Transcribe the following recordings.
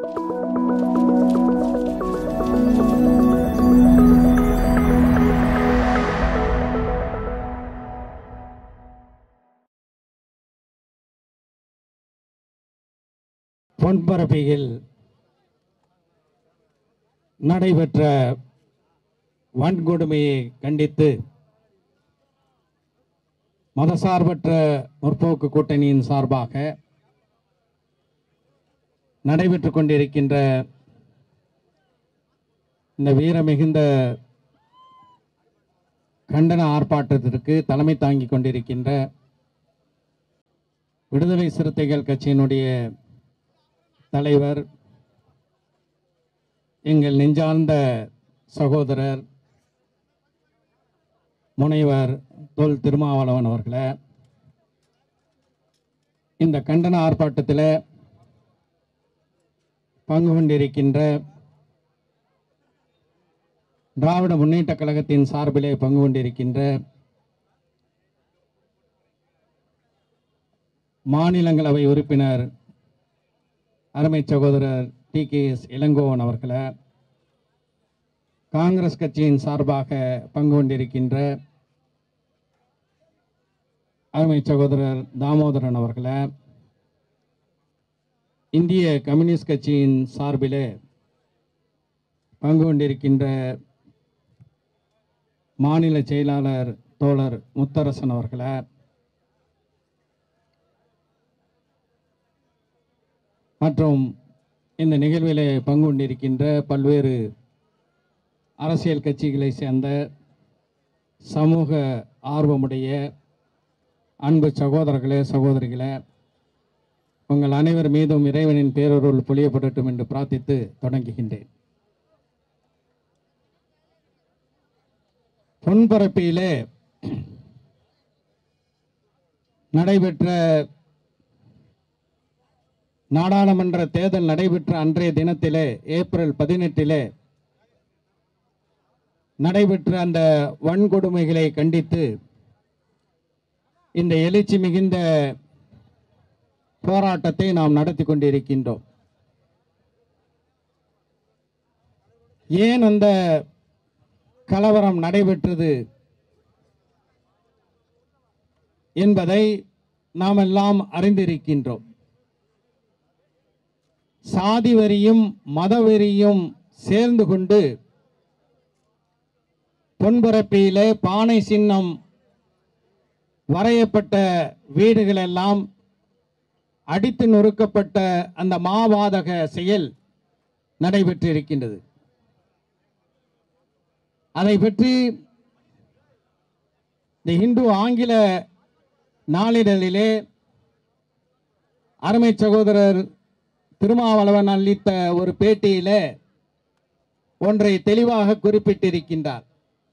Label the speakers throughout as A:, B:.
A: பொன்பரப்பியில் நடைபெற்ற வன்கொடுமையை கண்டித்து மதசார்பற்ற முற்போக்கு கூட்டணியின் சார்பாக நடைபெற்றுக் கொண்டிருக்கின்ற இந்த வீரமிகுந்த கண்டன ஆர்ப்பாட்டத்திற்கு தலைமை தாங்கிக் கொண்டிருக்கின்ற விடுதலை சிறுத்தைகள் கட்சியினுடைய தலைவர் எங்கள் நெஞ்சார்ந்த சகோதரர் முனைவர் தொல் திருமாவளவன் அவர்களே இந்த கண்டன ஆர்ப்பாட்டத்தில் பங்கு கொண்டிருக்கின்ற திராவிட முன்னேற்றக் கழகத்தின் சார்பிலே பங்கு கொண்டிருக்கின்ற மாநிலங்களவை உறுப்பினர் அருமை சகோதரர் டி கே எஸ் இளங்கோவன் அவர்களை காங்கிரஸ் கட்சியின் சார்பாக பங்கு கொண்டிருக்கின்ற அருமை சகோதரர் தாமோதரன் அவர்களை இந்திய கம்யூனிஸ்ட் கட்சியின் சார்பிலே பங்கு கொண்டிருக்கின்ற மாநில செயலாளர் தோழர் முத்தரசன் அவர்களை மற்றும் இந்த நிகழ்விலே பங்கு கொண்டிருக்கின்ற பல்வேறு அரசியல் கட்சிகளை சேர்ந்த சமூக ஆர்வமுடைய அன்பு சகோதரர்களே சகோதரிகளே உங்கள் அனைவர் மீதும் இறைவனின் பேரருள் பொழியப்படட்டும் என்று பிரார்த்தித்து தொடங்குகின்றேன் பொன்பரப்பியிலே நடைபெற்ற நாடாளுமன்ற தேர்தல் நடைபெற்ற அன்றைய தினத்திலே ஏப்ரல் பதினெட்டிலே நடைபெற்ற அந்த வன்கொடுமைகளை கண்டித்து இந்த எழுச்சி மிகுந்த போராட்டத்தை நாம் நடத்தி கொண்டிருக்கின்றோம் ஏன் அந்த கலவரம் நடைபெற்றது என்பதை நாம் எல்லாம் அறிந்திருக்கின்றோம் சாதி வரியும் மதவெறியும் சேர்ந்து கொண்டு பொன்பரப்பியிலே பானை சின்னம் வரையப்பட்ட வீடுகளெல்லாம் அடித்து நொறுக்கப்பட்ட அந்த மாவாதக செயல் நடைபெற்றிருக்கின்றது அதை பற்றி இந்த இந்து ஆங்கில நாளிதழிலே அருமை சகோதரர் திருமாவளவன் அளித்த ஒரு பேட்டியிலே ஒன்றை தெளிவாக குறிப்பிட்டிருக்கின்றார்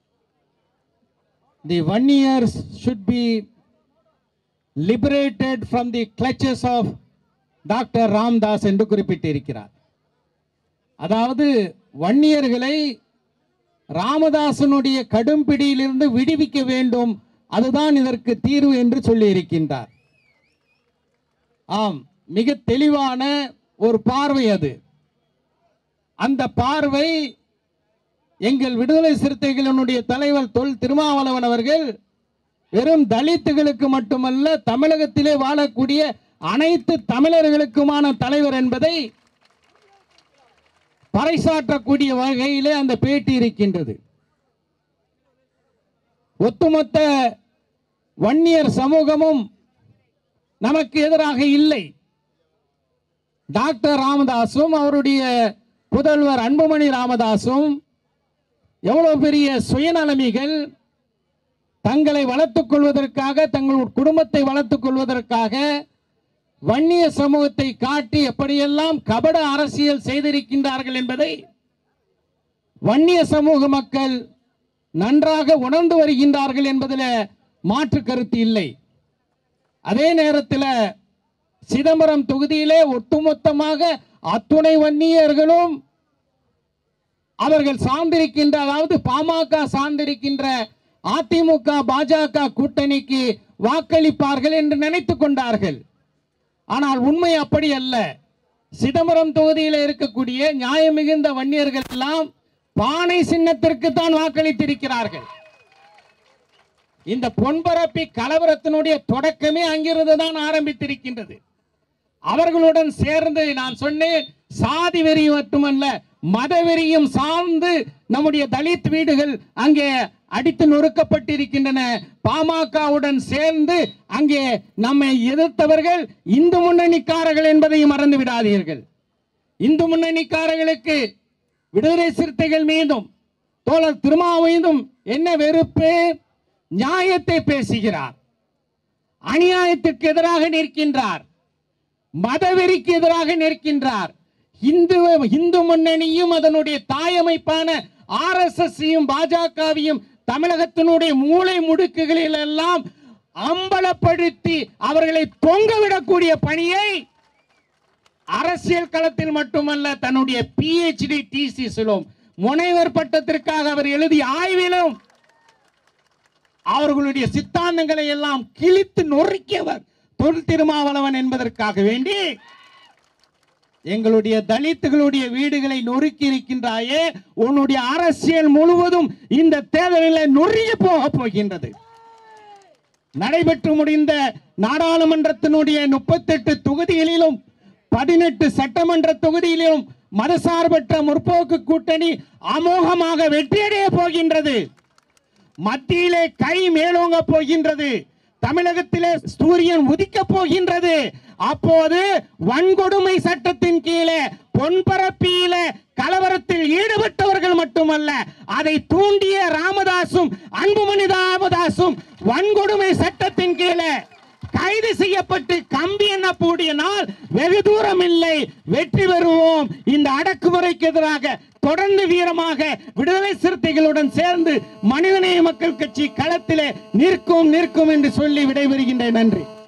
A: the Vanniyars should be liberated from the clutches of doctor Ramadoss என்று குறிப்பிட்டிருக்கிறார் அதாவது வன்னியர்களை ராமதாசனுடைய கடும் பிடியிலிருந்து விடுவிக்க வேண்டும் அதுதான் இதற்கு தீர்வு என்று சொல்லி இருக்கின்றார் ஆம் மிக தெளிவான ஒரு பார்வை அது அந்த பார்வை எங்கள் விடுதலை சிறுத்தைகளினுடைய தலைவர் தொல் திருமாவளவன் அவர்கள் வெறும் தலித்துகளுக்கு மட்டுமல்ல தமிழகத்திலே வாழக்கூடிய அனைத்து தமிழர்களுக்குமான தலைவர் என்பதை பறைசாற்றக்கூடிய வகையிலே அந்த பேட்டி இருக்கின்றது ஒட்டுமொத்த வன்னியர் சமூகமும் நமக்கு எதிராக இல்லை டாக்டர் ராமதாசும் அவருடைய புதல்வர் அன்புமணி ராமதாசும் எவ்வளவு பெரிய சுயநலமிகள் தங்களை வளர்த்துக் கொள்வதற்காக தங்கள் குடும்பத்தை வளர்த்துக் கொள்வதற்காக வன்னிய சமூகத்தை காட்டி எப்படியெல்லாம் கபட அரசியல் செய்திருக்கின்றார்கள் என்பதை வன்னிய சமூக மக்கள் நன்றாக உணர்ந்து வருகின்றார்கள் என்பதில் மாற்று கருத்து இல்லை அதே நேரத்தில் சிதம்பரம் தொகுதியிலே ஒட்டுமொத்தமாக அத்துணை வன்னியர்களும் அவர்கள் சார்ந்திருக்கின்ற அதாவது பாமக சார்ந்திருக்கின்ற அதிமுக பாஜக கூட்டணிக்கு வாக்களிப்பார்கள் என்று நினைத்துக் கொண்டார்கள் ஆனால் உண்மை அப்படி அல்ல சிதம்பரம் தொகுதியில் இருக்கக்கூடிய நியாயம் மிகுந்த வன்னியர்கள் எல்லாம் பானை சின்னத்திற்கு தான் வாக்களித்திருக்கிறார்கள் இந்த பொன்பரப்பி கலவரத்தினுடைய தொடக்கமே அங்கிருந்து தான் ஆரம்பித்திருக்கின்றது அவர்களுடன் சேர்ந்து நான் சொன்னேன் சாதி வெறி மட்டுமல்ல மத வெறியும் சார்ந்து நம்முடைய தலித் வீடுகள் அங்கே அடித்து நொறுக்கப்பட்டிருக்கின்றன பாமகவுடன் சேர்ந்து அங்கே நம்மை எதிர்த்தவர்கள் இந்து முன்னணிக்காரர்கள் என்பதையும் மறந்து விடாதீர்கள் இந்து முன்னணிக்காரர்களுக்கு விடுதலை சிறுத்தைகள் மீதும் தோழர் திருமாவையும் என்ன வெறுப்பு நியாயத்தை பேசுகிறார் அநியாயத்திற்கு எதிராக நிற்கின்றார் மதவெறிக்கு எதிராக நிற்கின்றார் இந்து இந்து முன்னணியும் அதனுடைய தாயமைப்பான ஆர் எஸ் எஸ் பாஜகவையும் தமிழகத்தினுடைய மூளை முடுக்குகளில் எல்லாம் அம்பலப்படுத்தி அவர்களை தொங்கவிடக்கூடிய பணியை அரசியல் களத்தில் மட்டுமல்ல தன்னுடைய பிஹெச்டி டிசிஸிலும் முனைவர் பட்டத்திற்காக அவர் எழுதிய ஆய்விலும் அவர்களுடைய சித்தாந்தங்களை எல்லாம் கிழித்து நொறுக்கியவர் தொல் திருமாவளவன் என்பதற்காக வேண்டி எங்களுடைய தலித்துகளுடைய வீடுகளை நொறுக்கி இருக்கின்றாயே உன்னுடைய அரசியல் முழுவதும் இந்த தேர்தலில் நொறுங்கி போக போகின்றது நடைபெற்று முடிந்த நாடாளுமன்றத்தினுடைய முப்பத்தெட்டு தொகுதிகளிலும் பதினெட்டு சட்டமன்ற தொகுதியிலும் மதசார்பற்ற முற்போக்கு கூட்டணி அமோகமாக வெற்றியடைய போகின்றது மத்தியிலே கை மேலோங்க போகின்றது தமிழகத்திலே சூரியன் உதிக்க போகின்றது அப்போது வன்கொடுமை சட்டத்தின் கீழே பொன்பரப்பியில கலவரத்தில் ஈடுபட்டவர்கள் மட்டுமல்ல அதை தூண்டிய ராமதாசும் அன்புமணி ராமதாசும் வன்கொடுமை சட்டத்தின் கீழே கைது செய்யப்பட்டு கம்பி எண்ணக்கூடிய நாள் வெகு தூரம் இல்லை வெற்றி பெறுவோம் இந்த அடக்குமுறைக்கு எதிராக தொடர்ந்து வீரமாக விடுதலை சிறுத்தைகளுடன் சேர்ந்து மனிதநேய மக்கள் கட்சி களத்திலே நிற்கும் நிற்கும் என்று சொல்லி விடைபெறுகின்றேன் நன்றி